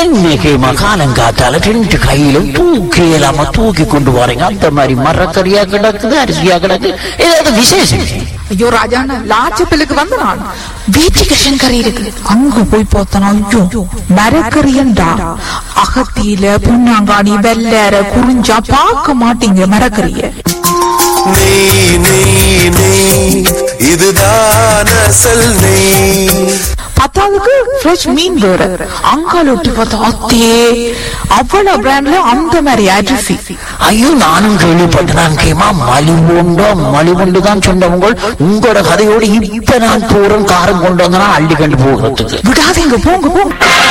இன்னைக்கு மகாலங்காத்தால ரெண்டு கையிலும் தூக்கி இல்லாம தூக்கி கொண்டு போறீங்க அந்த மாதிரி மரக்கறியா கிடக்குது அரிசியா கிடக்கு ஏதாவது விசேஷம் ஐயோ ராஜாண்ணா லாச்சப்பிலுக்கு வந்து நான் வீட்டுக்கு கறி இருக்கு அங்க போய் பார்த்தனா ஐயோ மரக்கறியண்டா அகத்தியில புண்ணாங்காணி வெள்ளற குறிஞ்சா பார்க்க மாட்டீங்க மரக்கறிய நெய் நெய் நெய் இதுதான் அசல் நெய் பத்தாவதுக்கு ஃப்ரெஷ் மீன் வேற அங்கால ஒட்டி பார்த்தா அத்தே அவ்வளவு பிராண்ட்ல அந்த மாதிரி அரிசி ஐயோ நானும் கேள்விப்பட்டேன் கேமா மலிவுண்டோ மலிவுண்டு தான் சொன்னவங்க உங்களோட கதையோடு இப்ப நான் போறேன் காரம் கொண்டு வந்தனா அள்ளி கண்டு போகிறதுக்கு விடாதீங்க போங்க போங்க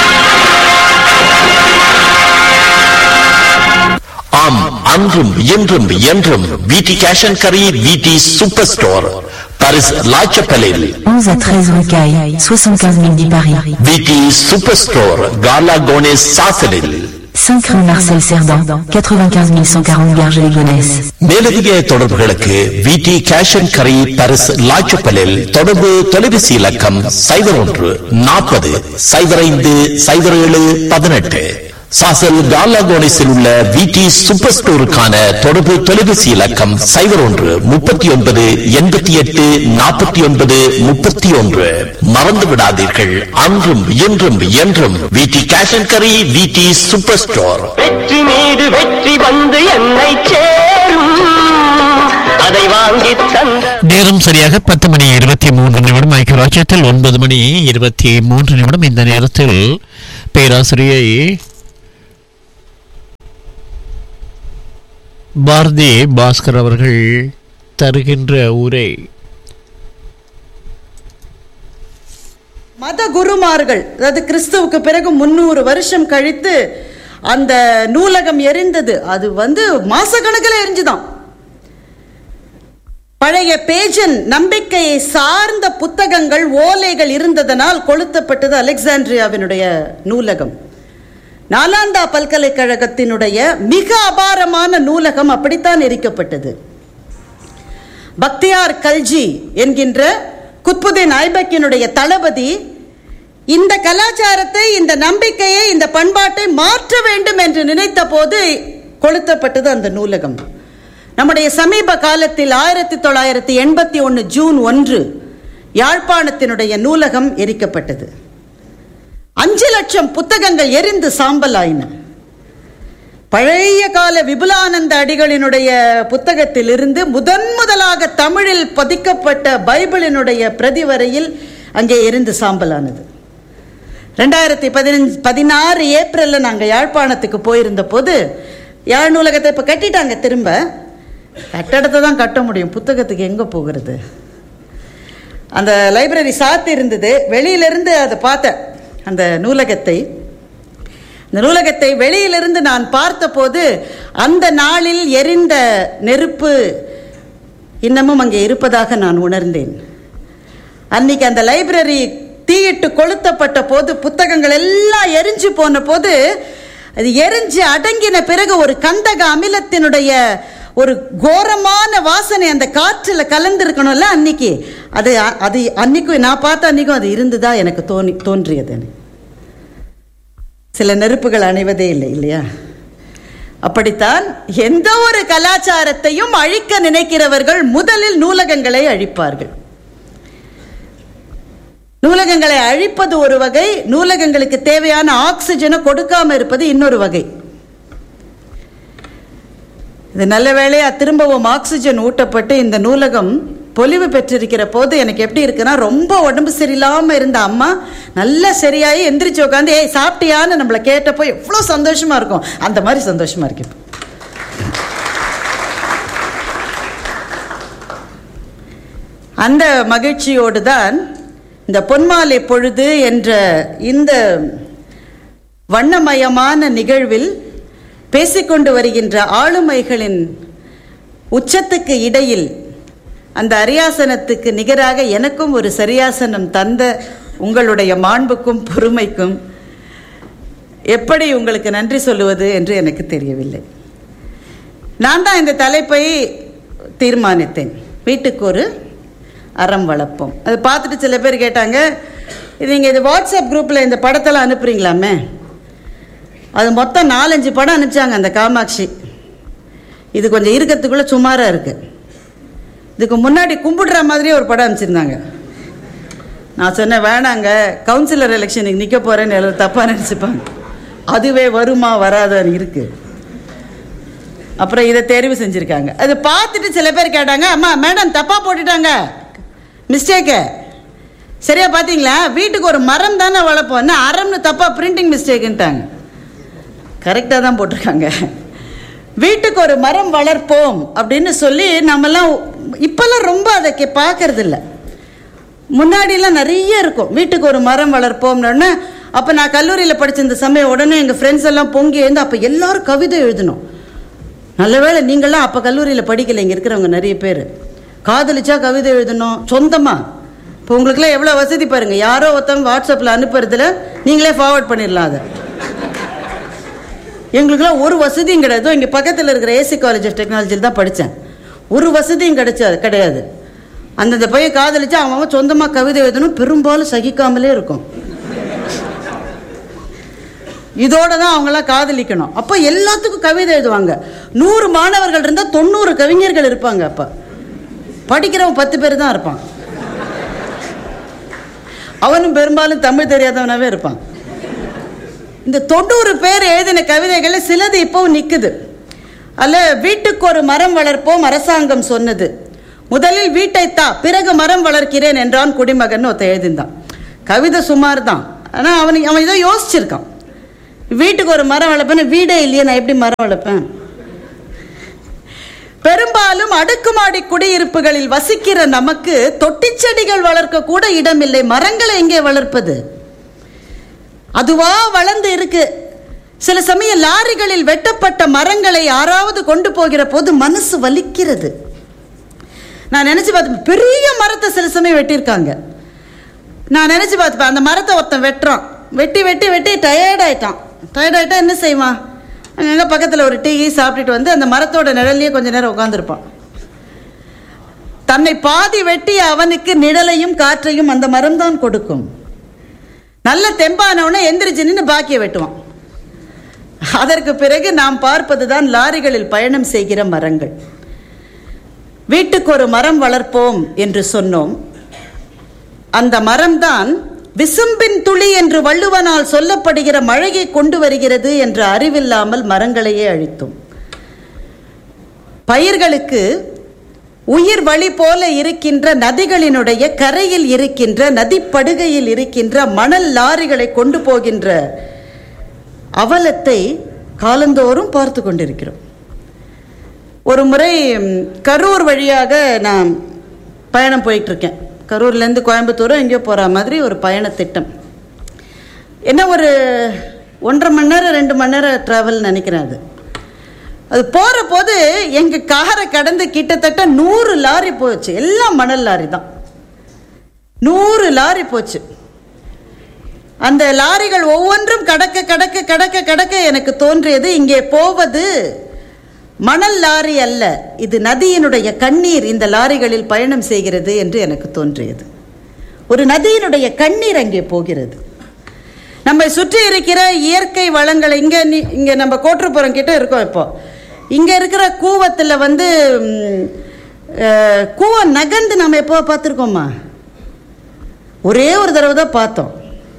ஆம் அன்றும் இன்றும் என்றும் விடி கேஷ் அண்ட் கரி விடி சூப்பர் ஸ்டோர் பாரிஸ் லாச்சப்பலில் 11 à 13 rue Caille, 75 000 10 Paris. விடி சூப்பர் ஸ்டோர் கார்லா கோனேஸ் சாசலில் 5 rue Marcel Cerdan, 95 140 Garges-les-Gonesse. மேலதிக தொடர்புகளுக்கு விடி கேஷ் அண்ட் கரி பாரிஸ் லாச்சப்பலில் தொடர்பு தொலைபேசி இலக்கம் சைபர் ஒன்று நாற்பது சைபர் ஐந்து சைபர் ஏழு பதினெட்டு சாசல் கார்லா கோனேஸில் உள்ள விடி சூப்பர் ஸ்டோருக்கான தொடர்பு தொலைபேசி இலக்கம் சைபர் ஒன்று முப்பத்தி ஒன்பது எண்பத்தி எட்டு நாற்பத்தி ஒன்பது முப்பத்தி ஒன்று மறந்து விடாதீர்கள் அன்றும் இன்றும் என்றும் விடி கேஷ் அண்ட் கரி விடி சூப்பர் ஸ்டோர் வெற்றி மீது வெற்றி வந்து என்னை சேரும் அதை வாங்கி தந்த நேரம் சரியாக பத்து மணி இருபத்தி மூன்று நிமிடம் ஐக்கிய ராஜ்யத்தில் ஒன்பது மணி இருபத்தி மூன்று நிமிடம் இந்த நேரத்தில் பேராசிரியை பாரதி பாஸ்கர் அவர்கள் தருகின்ற உரை மத குருமார்கள் அதாவது கிறிஸ்துவுக்கு பிறகு முன்னூறு வருஷம் கழித்து அந்த நூலகம் எரிந்தது அது வந்து மாசக்கணக்கில் எரிஞ்சுதான் பழைய பேஜன் நம்பிக்கையை சார்ந்த புத்தகங்கள் ஓலைகள் இருந்ததனால் கொளுத்தப்பட்டது அலெக்சாண்ட்ரியாவினுடைய நூலகம் நாலாந்தா பல்கலைக்கழகத்தினுடைய மிக அபாரமான நூலகம் அப்படித்தான் எரிக்கப்பட்டது பக்தியார் கல்ஜி என்கின்ற குத்புதீன் ஐபக்கினுடைய தளபதி இந்த கலாச்சாரத்தை இந்த நம்பிக்கையை இந்த பண்பாட்டை மாற்ற வேண்டும் என்று நினைத்த போது கொளுத்தப்பட்டது அந்த நூலகம் நம்முடைய சமீப காலத்தில் ஆயிரத்தி தொள்ளாயிரத்தி எண்பத்தி ஒன்று ஜூன் ஒன்று யாழ்ப்பாணத்தினுடைய நூலகம் எரிக்கப்பட்டது அஞ்சு லட்சம் புத்தகங்கள் எரிந்து சாம்பலாயின பழைய கால விபுலானந்த அடிகளினுடைய புத்தகத்திலிருந்து முதன் முதலாக தமிழில் பதிக்கப்பட்ட பைபிளினுடைய பிரதி வரையில் அங்கே எரிந்து சாம்பலானது ரெண்டாயிரத்தி பதினஞ்சு பதினாறு ஏப்ரலில் நாங்கள் யாழ்ப்பாணத்துக்கு போயிருந்த போது யாழ் நூலகத்தை இப்போ கட்டிட்டாங்க திரும்ப கட்டடத்தை தான் கட்ட முடியும் புத்தகத்துக்கு எங்கே போகிறது அந்த லைப்ரரி சாத்தி இருந்தது வெளியிலிருந்து அதை பார்த்தேன் அந்த நூலகத்தை இந்த நூலகத்தை வெளியிலிருந்து நான் பார்த்தபோது அந்த நாளில் எரிந்த நெருப்பு இன்னமும் அங்கே இருப்பதாக நான் உணர்ந்தேன் அன்னைக்கு அந்த லைப்ரரி தீயிட்டு கொளுத்தப்பட்ட போது புத்தகங்கள் எல்லாம் எரிஞ்சு போன போது அது எரிஞ்சு அடங்கின பிறகு ஒரு கந்தக அமிலத்தினுடைய ஒரு கோரமான வாசனை அந்த காற்றில் கலந்துருக்கணும்ல அன்னைக்கு அது அது அன்னைக்கும் நான் பார்த்த அன்னைக்கும் அது இருந்துதா எனக்கு தோணி தோன்றியது எனக்கு சில நெருப்புகள் அணைவதே இல்லை இல்லையா அப்படித்தான் எந்த ஒரு கலாச்சாரத்தையும் அழிக்க நினைக்கிறவர்கள் முதலில் நூலகங்களை அழிப்பார்கள் நூலகங்களை அழிப்பது ஒரு வகை நூலகங்களுக்கு தேவையான ஆக்சிஜனை கொடுக்காம இருப்பது இன்னொரு வகை இது நல்ல வேளையா திரும்பவும் ஆக்சிஜன் ஊட்டப்பட்டு இந்த நூலகம் பொலிவு பெற்றிருக்கிற போது எனக்கு எப்படி இருக்குன்னா ரொம்ப உடம்பு சரியில்லாம இருந்த அம்மா நல்லா சரியாயி எந்திரிச்சு உட்காந்து ஏய் சாப்பிட்டியான்னு நம்மளை கேட்டப்போ எவ்வளோ சந்தோஷமா இருக்கும் அந்த மாதிரி சந்தோஷமா இருக்கு இப்போ. அந்த மகிழ்ச்சியோடு தான் இந்த பொன்மாலை பொழுது என்ற இந்த வண்ணமயமான நிகழ்வில் பேசிக்கொண்டு வருகின்ற ஆளுமைகளின் உச்சத்துக்கு இடையில் அந்த அரியாசனத்துக்கு நிகராக எனக்கும் ஒரு சரியாசனம் தந்த உங்களுடைய மாண்புக்கும் பொறுமைக்கும் எப்படி உங்களுக்கு நன்றி சொல்லுவது என்று எனக்கு தெரியவில்லை நான் தான் இந்த தலைப்பை தீர்மானித்தேன் வீட்டுக்கு ஒரு அறம் வளர்ப்போம் அதை பார்த்துட்டு சில பேர் கேட்டாங்க இது நீங்கள் இது வாட்ஸ்அப் குரூப்பில் இந்த படத்தெல்லாம் அனுப்புறீங்களாமே அது மொத்தம் நாலஞ்சு படம் அனுப்பிச்சாங்க அந்த காமாட்சி இது கொஞ்சம் இருக்கிறதுக்குள்ள சுமாராக இருக்கு இதுக்கு முன்னாடி கும்பிடுற மாதிரியே ஒரு படம் அனுப்பிச்சிருந்தாங்க நான் சொன்னேன் வேணாங்க கவுன்சிலர் எலெக்ஷனுக்கு நிற்க போகிறேன்னு எல்லாரும் தப்பாக நினச்சிப்பாங்க அதுவே வருமா வராதான்னு இருக்கு அப்புறம் இதை தேர்வு செஞ்சுருக்காங்க அது பார்த்துட்டு சில பேர் கேட்டாங்க அம்மா மேடம் தப்பாக போட்டுட்டாங்க மிஸ்டேக்கு சரியா பார்த்தீங்களா வீட்டுக்கு ஒரு மரம் தானே வளர்ப்போம் என்ன அறம்னு தப்பாக பிரிண்டிங் மிஸ்டேக்குன்ட்டாங்க கரெக்டாக தான் போட்டிருக்காங்க வீட்டுக்கு ஒரு மரம் வளர்ப்போம் அப்படின்னு சொல்லி நம்மலாம் இப்போல்லாம் ரொம்ப அதை கே பார்க்கறது இல்ல முன்னாடிலாம் நிறைய இருக்கும் வீட்டுக்கு ஒரு மரம் வளர்ப்போம்னு அப்போ நான் கல்லூரியில் படிச்சிருந்த சமயம் உடனே எங்கள் ஃப்ரெண்ட்ஸ் எல்லாம் பொங்கி எழுந்து அப்போ எல்லாரும் கவிதை எழுதணும் நல்ல வேளை நீங்களாம் அப்போ கல்லூரியில் படிக்கல இங்கே இருக்கிறவங்க நிறைய பேர் காதலிச்சா கவிதை எழுதணும் சொந்தமாக இப்போ உங்களுக்குலாம் எவ்வளோ வசதி பாருங்கள் யாரோ ஒருத்தவங்க வாட்ஸ்அப்பில் அனுப்புறதுல நீங்களே ஃபார்வர்ட் பண்ணிடலாம் அதை எங்களுக்குலாம் ஒரு வசதியும் கிடையாது இங்கே பக்கத்தில் இருக்கிற ஏசி காலேஜ் ஆஃப் டெக்னாலஜியில் தான் படித்தேன் ஒரு வசதியும் கிடைச்சா கிடையாது அந்தந்த பையன் காதலிச்சா அவன் அவன் சொந்தமாக கவிதை எழுதணும் பெரும்பாலும் சகிக்காமலே இருக்கும் இதோட தான் அவங்களாம் காதலிக்கணும் அப்போ எல்லாத்துக்கும் கவிதை எழுதுவாங்க நூறு மாணவர்கள் இருந்தால் தொண்ணூறு கவிஞர்கள் இருப்பாங்க அப்போ படிக்கிறவன் பத்து பேர் தான் இருப்பான் அவனும் பெரும்பாலும் தமிழ் தெரியாதவனாவே இருப்பான் இந்த தொண்ணூறு பேர் எழுதின கவிதைகளில் சிலது இப்போவும் நிற்குது அல்ல வீட்டுக்கு ஒரு மரம் வளர்ப்போம் அரசாங்கம் சொன்னது முதலில் வீட்டை தா பிறகு மரம் வளர்க்கிறேன் என்றான் குடிமகன் ஒருத்த எழுதிந்தான் கவிதை சுமார் தான் ஆனால் அவனுக்கு அவன் ஏதோ யோசிச்சிருக்கான் வீட்டுக்கு ஒரு மரம் வளர்ப்பேன் வீடே இல்லையே நான் எப்படி மரம் வளர்ப்பேன் பெரும்பாலும் அடுக்குமாடி குடியிருப்புகளில் வசிக்கிற நமக்கு தொட்டிச் செடிகள் வளர்க்க கூட இடமில்லை மரங்களை எங்கே வளர்ப்பது அதுவா வளர்ந்து இருக்கு சில சமயம் லாரிகளில் வெட்டப்பட்ட மரங்களை யாராவது கொண்டு போகிற போது மனசு வலிக்கிறது நான் நினைச்சு பார்த்து பெரிய மரத்தை சில சமயம் வெட்டியிருக்காங்க நான் நினைச்சு பார்த்துப்பேன் அந்த மரத்தை ஒருத்தன் வெட்டுறான் வெட்டி வெட்டி வெட்டி டயர்ட் ஆயிட்டான் டயர்ட் ஆயிட்டா என்ன செய்வான் அங்கங்கே பக்கத்தில் ஒரு டீ சாப்பிட்டுட்டு வந்து அந்த மரத்தோட நிழல்லையே கொஞ்ச நேரம் உட்காந்துருப்பான் தன்னை பாதி வெட்டி அவனுக்கு நிழலையும் காற்றையும் அந்த மரம் தான் கொடுக்கும் நல்ல தெம்பானவனை எந்திரிச்சு நின்று பாக்கிய வெட்டுவான் அதற்கு பிறகு நாம் பார்ப்பதுதான் லாரிகளில் பயணம் செய்கிற மரங்கள் வீட்டுக்கு ஒரு மரம் வளர்ப்போம் என்று சொன்னோம் அந்த மரம்தான் விசும்பின் துளி என்று வள்ளுவனால் சொல்லப்படுகிற மழையை கொண்டு வருகிறது என்ற அறிவில்லாமல் மரங்களையே அழித்தோம் பயிர்களுக்கு உயிர் வழி போல இருக்கின்ற நதிகளினுடைய கரையில் இருக்கின்ற நதிப்படுகையில் இருக்கின்ற மணல் லாரிகளை கொண்டு போகின்ற அவலத்தை காலந்தோறும் பார்த்து கொண்டிருக்கிறோம் ஒரு முறை ம், கரூர் வழியாக நான் பயணம் போயிட்டு இருக்கேன் கரூர்லேருந்து கோயம்புத்தூரும் எங்கேயோ போகிற மாதிரி ஒரு பயண திட்டம் என்ன ஒரு ஒன்றரை மணி நேரம் ரெண்டு மணி நேரம் ட்ராவல் நினைக்கிறேன் அது அது போகிற போது எங்கள் காரை கடந்து கிட்டத்தட்ட நூறு லாரி போச்சு எல்லாம் மணல் லாரி தான் நூறு லாரி போச்சு அந்த லாரிகள் ஒவ்வொன்றும் கடக்க கடக்க கடக்க கடக்க எனக்கு தோன்றியது இங்கே போவது மணல் லாரி அல்ல இது நதியினுடைய கண்ணீர் இந்த லாரிகளில் பயணம் செய்கிறது என்று எனக்கு தோன்றியது ஒரு நதியினுடைய கண்ணீர் அங்கே போகிறது நம்மை சுற்றி இருக்கிற இயற்கை வளங்களை இங்கே நீ- இங்கே நம்ம கோட்டுப்புறம் கிட்ட இருக்கோம் இப்போ இங்கே இருக்கிற கூவத்தில் வந்து ம், அஹ், கூவம் நகர்ந்து நம்ம எப்போ பார்த்துருக்கோமா ஒரே ஒரு தடவை தான் பார்த்தோம்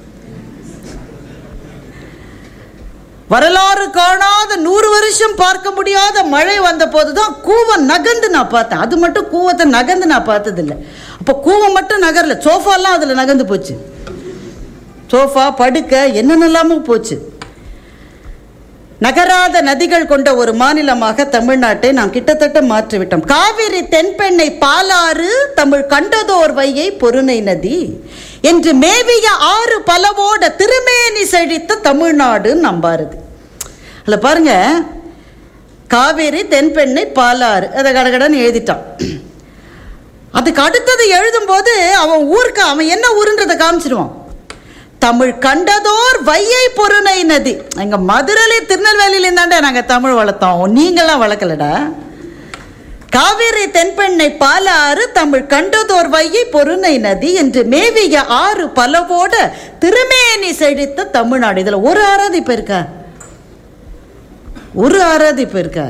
வரலாறு காணாத நூறு வருஷம் பார்க்க முடியாத மழை வந்த போதுதான் கூவம் நகர்ந்து நான் பார்த்தேன் அது மட்டும் கூவத்தை நகர்ந்து நான் பார்த்ததில்லை அப்போ கூவம் மட்டும் நகரல சோஃபாலாம் அதில் நகர்ந்து போச்சு சோஃபா படுக்க என்னென்னலாமோ போச்சு நகராத நதிகள் கொண்ட ஒரு மாநிலமாக தமிழ்நாட்டை நாம் கிட்டத்தட்ட மாற்றிவிட்டோம் காவிரி தென்பெண்ணை பாலாறு தமிழ் கண்டதோர் வையை பொருணை நதி என்று மேவிய ஆறு பலவோட திருமேனி செழித்த தமிழ்நாடு நம்பாருது அதில் பாருங்க காவேரி தென்பெண்ணை பாலாறு அதை கடகடன்னு எழுதிட்டான் அதுக்கு அடுத்தது எழுதும்போது அவன் ஊருக்கு அவன் என்ன ஊருன்றதை காமிச்சிருவான் தமிழ் கண்டதோர் வையை பொருணை நதி எங்க மதுரையில திருநெல்வேலியில இருந்தாண்டா நாங்க தமிழ் வளர்த்தோம் நீங்களாம் வளர்க்கலடா காவிரி தென்பெண்ணை பாலாறு தமிழ் கண்டதோர் வையை பொருணை நதி என்று மேவிய ஆறு பலவோட திருமேனி செழித்த தமிழ்நாடு இதுல ஒரு ஆறாவது இப்ப இருக்கா ஒரு ஆறாவது இப்ப இருக்கா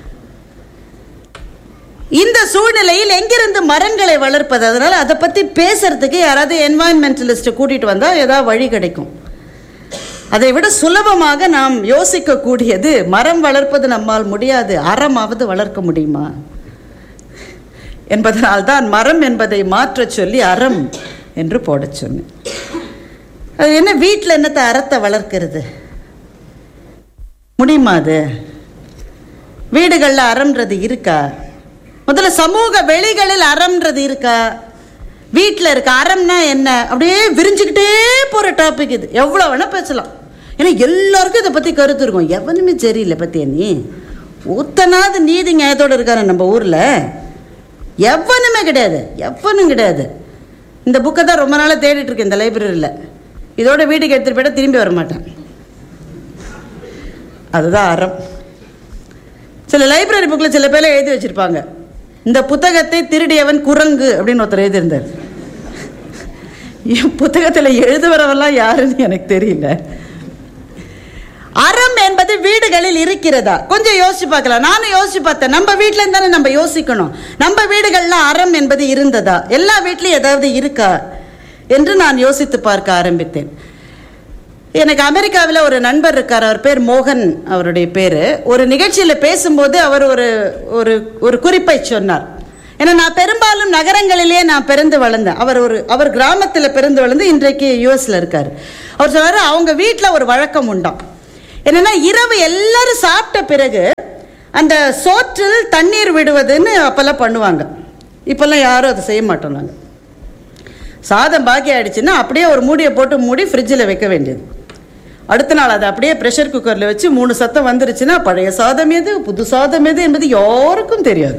இந்த சூழ்நிலையில் எங்கிருந்து மரங்களை வளர்ப்பது அதனால அதை பத்தி பேசுறதுக்கு யாராவது என்வாயன்மெண்டலிஸ்ட் கூட்டிட்டு வந்தா ஏதாவது வழி கிடைக்கும் அதை விட சுலபமாக நாம் யோசிக்கக்கூடியது மரம் வளர்ப்பது நம்மால் முடியாது அறமாவது வளர்க்க முடியுமா என்பதனால் தான் மரம் என்பதை மாற்றச் சொல்லி அறம் என்று போடச் சொன்னேன் அது என்ன வீட்டில் என்னத்தை அறத்தை வளர்க்கிறது முடியுமா அது வீடுகளில் அறம்ன்றது இருக்கா முதல்ல சமூக வெளிகளில் அறம்ன்றது இருக்கா வீட்டில் இருக்க அறம்னா என்ன அப்படியே விரிஞ்சுக்கிட்டே போகிற டாபிக் இது எவ்வளோ வேணால் பேசலாம் ஏன்னா எல்லாருக்கும் இதை பற்றி கருத்து இருக்கும் எவனுமே சரியில்லை பற்றியா நீ ஒத்தனாவது நீதி நியாயத்தோடு இருக்காரு நம்ம ஊரில் எவனுமே கிடையாது எவனும் கிடையாது இந்த புக்கை தான் ரொம்ப நாளாக தேடிட்டு இருக்கேன் இந்த லைப்ரரியில் இதோட வீட்டுக்கு எடுத்துகிட்டு போயிட்டா திரும்பி வர மாட்டேன் அதுதான் அறம் சில லைப்ரரி புக்கில் சில பேர் எழுதி வச்சிருப்பாங்க இந்த புத்தகத்தை திருடியவன் குரங்கு அப்படின்னு ஒருத்தர் எழுதியிருந்தார் என் புத்தகத்தில் எழுதுவரவெல்லாம் யாருன்னு எனக்கு தெரியல அறம் என்பது வீடுகளில் இருக்கிறதா கொஞ்சம் யோசிச்சு பார்க்கலாம் நானும் யோசிச்சு பார்த்தேன் நம்ம வீட்டில் இருந்தானே நம்ம யோசிக்கணும் நம்ம வீடுகள்ல அறம் என்பது இருந்ததா எல்லா வீட்லையும் ஏதாவது இருக்கா என்று நான் யோசித்து பார்க்க ஆரம்பித்தேன் எனக்கு அமெரிக்காவில் ஒரு நண்பர் இருக்கார் அவர் பேர் மோகன் அவருடைய பேர் ஒரு நிகழ்ச்சியில் பேசும்போது அவர் ஒரு ஒரு ஒரு குறிப்பை சொன்னார் ஏன்னா நான் பெரும்பாலும் நகரங்களிலே நான் பிறந்து வளர்ந்தேன் அவர் ஒரு அவர் கிராமத்தில் பிறந்து வளர்ந்து இன்றைக்கு யூஎஸ்ல இருக்கார் அவர் சொன்னார் அவங்க வீட்டில் ஒரு வழக்கம் உண்டாம் என்னன்னா இரவு எல்லாரும் சாப்பிட்ட பிறகு அந்த சோற்றில் தண்ணீர் விடுவதுன்னு அப்பெல்லாம் பண்ணுவாங்க இப்பெல்லாம் யாரும் அதை செய்ய மாட்டோம் நாங்கள் சாதம் பாக்கி ஆயிடுச்சுன்னா அப்படியே ஒரு மூடியை போட்டு மூடி ஃப்ரிட்ஜில் வைக்க வேண்டியது அடுத்த நாள் அதை அப்படியே ப்ரெஷர் குக்கரில் வச்சு மூணு சத்தம் வந்துருச்சுன்னா பழைய சாதம் எது புது சாதம் எது என்பது யாருக்கும் தெரியாது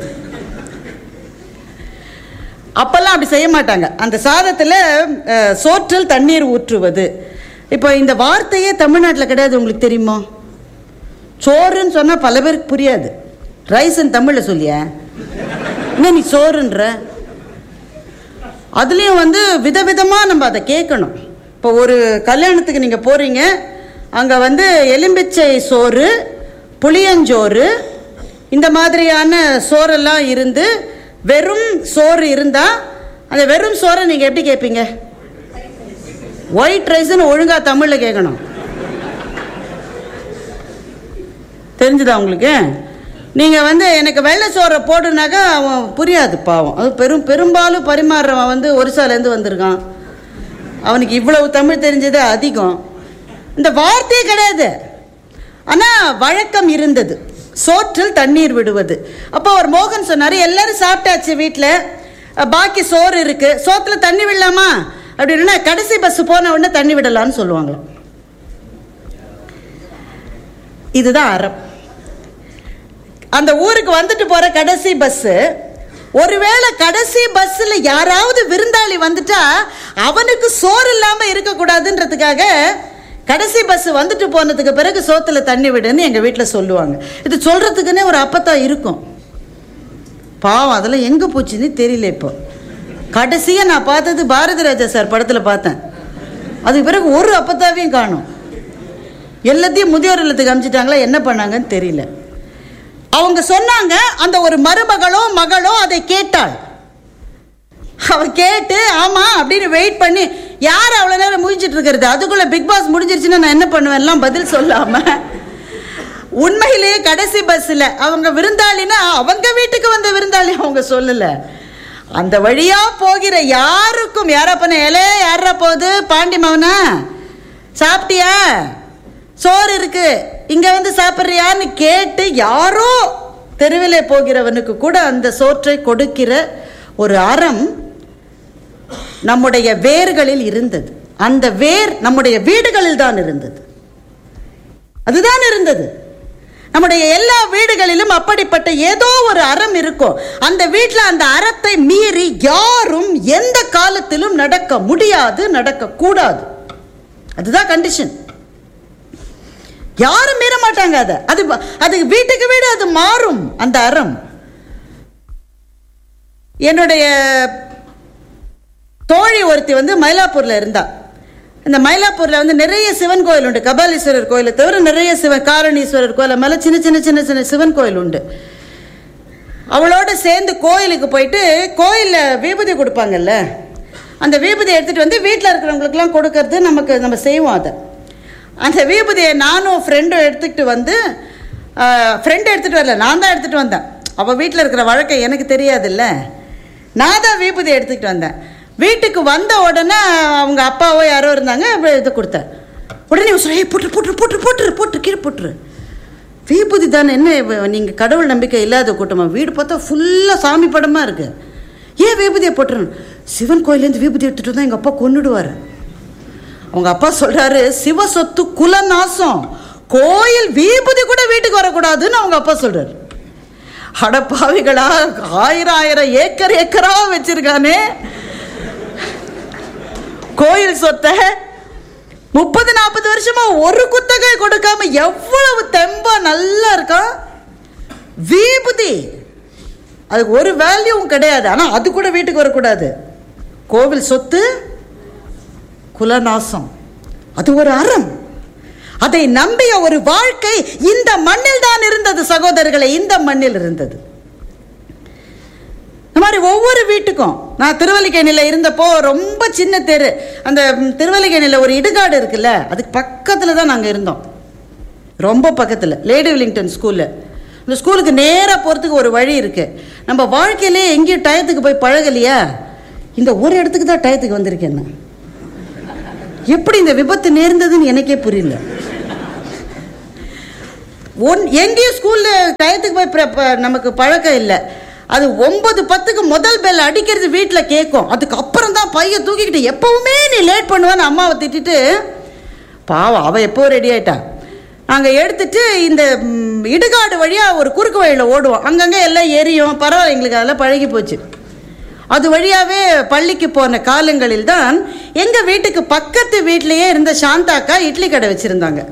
அப்பெல்லாம் அப்படி செய்ய மாட்டாங்க அந்த சாதத்தில் அஹ், சோற்றில் தண்ணீர் ஊற்றுவது இப்போ இந்த வார்த்தையே தமிழ்நாட்டில் கிடையாது உங்களுக்கு தெரியுமா சோறுன்னு சொன்னால் பல பேருக்கு புரியாது ரைஸ்ன்னு தமிழில் சொல்லியா என்ன நீ சோறுன்ற அதுலேயும் வந்து விதவிதமாக நம்ம அதை கேட்கணும் இப்போ ஒரு கல்யாணத்துக்கு நீங்கள் போகிறீங்க அங்கே வந்து எலும்பிச்சை சோறு புளியஞ்சோறு இந்த மாதிரியான சோறெல்லாம் இருந்து வெறும் சோறு இருந்தால் அந்த வெறும் சோறை நீங்கள் எப்படி கேட்பீங்க ஒயிட் ரைஸ்னு ஒழுங்காக தமிழில் கேட்கணும் தெரிஞ்சுதா உங்களுக்கு நீங்கள் வந்து எனக்கு வெள்ளை சோறை போடுனாக்கா அவன் புரியாது பாவம் அது பெரும் பெரும்பாலும் பரிமாறுறவன் வந்து ஒரிசாலேருந்து வந்திருக்கான் அவனுக்கு இவ்வளவு தமிழ் தெரிஞ்சது அதிகம் இந்த வார்த்தையே கிடையாது ஆனால் வழக்கம் இருந்தது சோற்றில் தண்ணீர் விடுவது அப்போ அவர் மோகன் சொன்னார் எல்லாரும் சாப்பிட்டாச்சு வீட்டில் பாக்கி சோறு இருக்கு சோத்துல தண்ணி விடலாமா அப்படின்னா கடைசி பஸ் போன உடனே தண்ணி விடலாம்னு சொல்லுவாங்களாம் இதுதான் அறம் அந்த ஊருக்கு வந்துட்டு போற கடைசி பஸ் ஒருவேளை கடைசி பஸ்ல யாராவது விருந்தாளி வந்துட்டா அவனுக்கு சோறு இல்லாம இருக்கக்கூடாதுன்றதுக்காக கடைசி பஸ் வந்துட்டு போனதுக்கு பிறகு சோத்துல தண்ணி விடுன்னு எங்க வீட்டுல சொல்லுவாங்க இது சொல்றதுக்குன்னே ஒரு அப்பத்தா இருக்கும் பாவம் அதெல்லாம் எங்க போச்சுன்னு தெரியல இப்போ கடைசியா நான் பார்த்தது பாரதி ராஜா சார் படத்துல பார்த்தேன் அதுக்கு பிறகு ஒரு அப்பத்தாவையும் காணும் எல்லாத்தையும் முதியோர் இல்லத்துக்கு அனுப்பிச்சிட்டாங்களா என்ன பண்ணாங்கன்னு தெரியல அவங்க சொன்னாங்க அந்த ஒரு மருமகளோ மகளோ அதை கேட்டாள் அவ கேட்டு ஆமா அப்படின்னு வெயிட் பண்ணி யார் அவ்வளவு நேரம் முழிச்சிட்டு இருக்கிறது அதுக்குள்ள பிக் பாஸ் முடிஞ்சிருச்சுன்னா நான் என்ன பண்ணுவேன் எல்லாம் பதில் சொல்லாம உண்மையிலேயே கடைசி பஸ்ல அவங்க விருந்தாளினா அவங்க வீட்டுக்கு வந்த விருந்தாளி அவங்க சொல்லல அந்த வழியா போகிற யாருக்கும் யாரா பண்ண இலே யாரா போகுது பாண்டி மவனா சாப்பிட்டியா சோறு இருக்கு இங்க வந்து சாப்பிட்றியான்னு கேட்டு யாரோ தெருவிலே போகிறவனுக்கு கூட அந்த சோற்றை கொடுக்கிற ஒரு அறம் நம்முடைய வேர்களில் இருந்தது அந்த வேர் நம்முடைய வீடுகளில் தான் இருந்தது அதுதான் இருந்தது நம்முடைய எல்லா வீடுகளிலும் அப்படிப்பட்ட ஏதோ ஒரு அறம் இருக்கும் அந்த வீட்டில் அந்த அறத்தை மீறி யாரும் எந்த காலத்திலும் நடக்க முடியாது நடக்க கூடாது அதுதான் கண்டிஷன் யாரும் மீற மாட்டாங்க அதை அது அது வீட்டுக்கு வீடு அது மாறும் அந்த அறம் என்னுடைய தோழி ஒருத்தி வந்து மயிலாப்பூர்ல இருந்தா இந்த மயிலாப்பூரில் வந்து நிறைய சிவன் கோயில் உண்டு கபாலீஸ்வரர் கோயிலை தவிர நிறைய சிவன் காரணீஸ்வரர் கோயில் மேலே சின்ன சின்ன சின்ன சின்ன சிவன் கோயில் உண்டு அவளோட சேர்ந்து கோயிலுக்கு போயிட்டு கோயிலில் விபூதி கொடுப்பாங்கல்ல அந்த விபூதி எடுத்துகிட்டு வந்து வீட்டில் இருக்கிறவங்களுக்குலாம் கொடுக்கறது நமக்கு நம்ம செய்வோம் அதை அந்த விபூதியை நானும் ஃப்ரெண்டும் எடுத்துக்கிட்டு வந்து ஃப்ரெண்டு எடுத்துகிட்டு வரல நான் தான் எடுத்துகிட்டு வந்தேன் அவள் வீட்டில் இருக்கிற வழக்கம் எனக்கு தெரியாதுல்ல நான் தான் விபூதி எடுத்துக்கிட்டு வந்தேன் வீட்டுக்கு வந்த உடனே அவங்க அப்பாவோ யாரோ இருந்தாங்க அப்ப இதை கொடுத்தேன் உடனே இவன் சொல்ல, "ஏய், போட்டுரு போட்டுரு போட்டுரு போட்டுரு போட்டுரு கீழே போட்டுரு விபூதி தானே என்ன இவ- நீங்க கடவுள் நம்பிக்கை இல்லாத கூட்டமா வீடு பார்த்தா ஃபுல்லா சாமி படமா இருக்கு ஏன் விபூதியை போட்டுறணும் சிவன் கோயிலேருந்து விபூதி எடுத்துட்டு வந்தா எங்க அப்பா கொன்னுடுவாரு அவங்க அப்பா சொல்றாரு சிவ சொத்து குலநாசம் கோயில் விபூதி கூட வீட்டுக்கு வரக்கூடாதுன்னு அவங்க அப்பா சொல்றாரு அட பாவிகளா ஆயிரம் ஆயிரம் ஏக்கர் ஏக்கரா வச்சிருக்கானே கோயில் சொத்தை முப்பது நாற்பது வருஷமா ஒரு குத்தகை கொடுக்காம எவ்வளவு தெம்பா நல்லா இருக்கான் வீபுதி அதுக்கு ஒரு வேல்யூவும் கிடையாது ஆனா அது கூட வீட்டுக்கு வரக்கூடாது கோவில் சொத்து குலநாசம் அது ஒரு அறம் அதை நம்பிய ஒரு வாழ்க்கை இந்த மண்ணில் தான் இருந்தது சகோதரர்களை இந்த மண்ணில் இருந்தது இந்த மாதிரி ஒவ்வொரு வீட்டுக்கும் நான் திருவல்லிக்கேணியில் இருந்தப்போ ரொம்ப சின்ன தெரு அந்த ம், திருவல்லிக்கேணியில் ஒரு இடுகாடு இருக்குல்ல அதுக்கு பக்கத்தில் தான் நாங்கள் இருந்தோம் ரொம்ப பக்கத்தில் லேடி வில்லிங்டன் ஸ்கூலில் இந்த ஸ்கூலுக்கு நேராக போகிறதுக்கு ஒரு வழி இருக்குது நம்ம வாழ்க்கையிலே எங்கேயும் டயத்துக்கு போய் பழகலையா இந்த ஒரு இடத்துக்கு தான் டயத்துக்கு வந்திருக்கேன் நான் எப்படி இந்த விபத்து நேர்ந்ததுன்னு எனக்கே புரியல ஒன் எங்கேயும் ஸ்கூலில் டயத்துக்கு போய் பிர- ப- நமக்கு பழக்கம் இல்லை அது ஒன்பது பத்துக்கு முதல் பெல் அடிக்கிறது வீட்டில் கேட்கும் அதுக்கு அப்புறம் தான் பையன் தூக்கிக்கிட்டு எப்பவுமே நீ லேட் பண்ணுவேன்னு அம்மாவை திட்டிட்டு பாவம் அவள் எப்போ ரெடி ஆயிட்டா நாங்கள் எடுத்துட்டு இந்த ம், இடுகாடு வழியாக ஒரு குறுக்கு வழியில் ஓடுவோம் அங்கங்கே எல்லாம் எரியும் பரவாயில்ல எங்களுக்கு அதெல்லாம் பழகி போச்சு அது வழியாவே பள்ளிக்கு போன காலங்களில் தான் எங்க வீட்டுக்கு பக்கத்து வீட்டிலேயே இருந்த சாந்தாக்கா இட்லி கடை வச்சிருந்தாங்க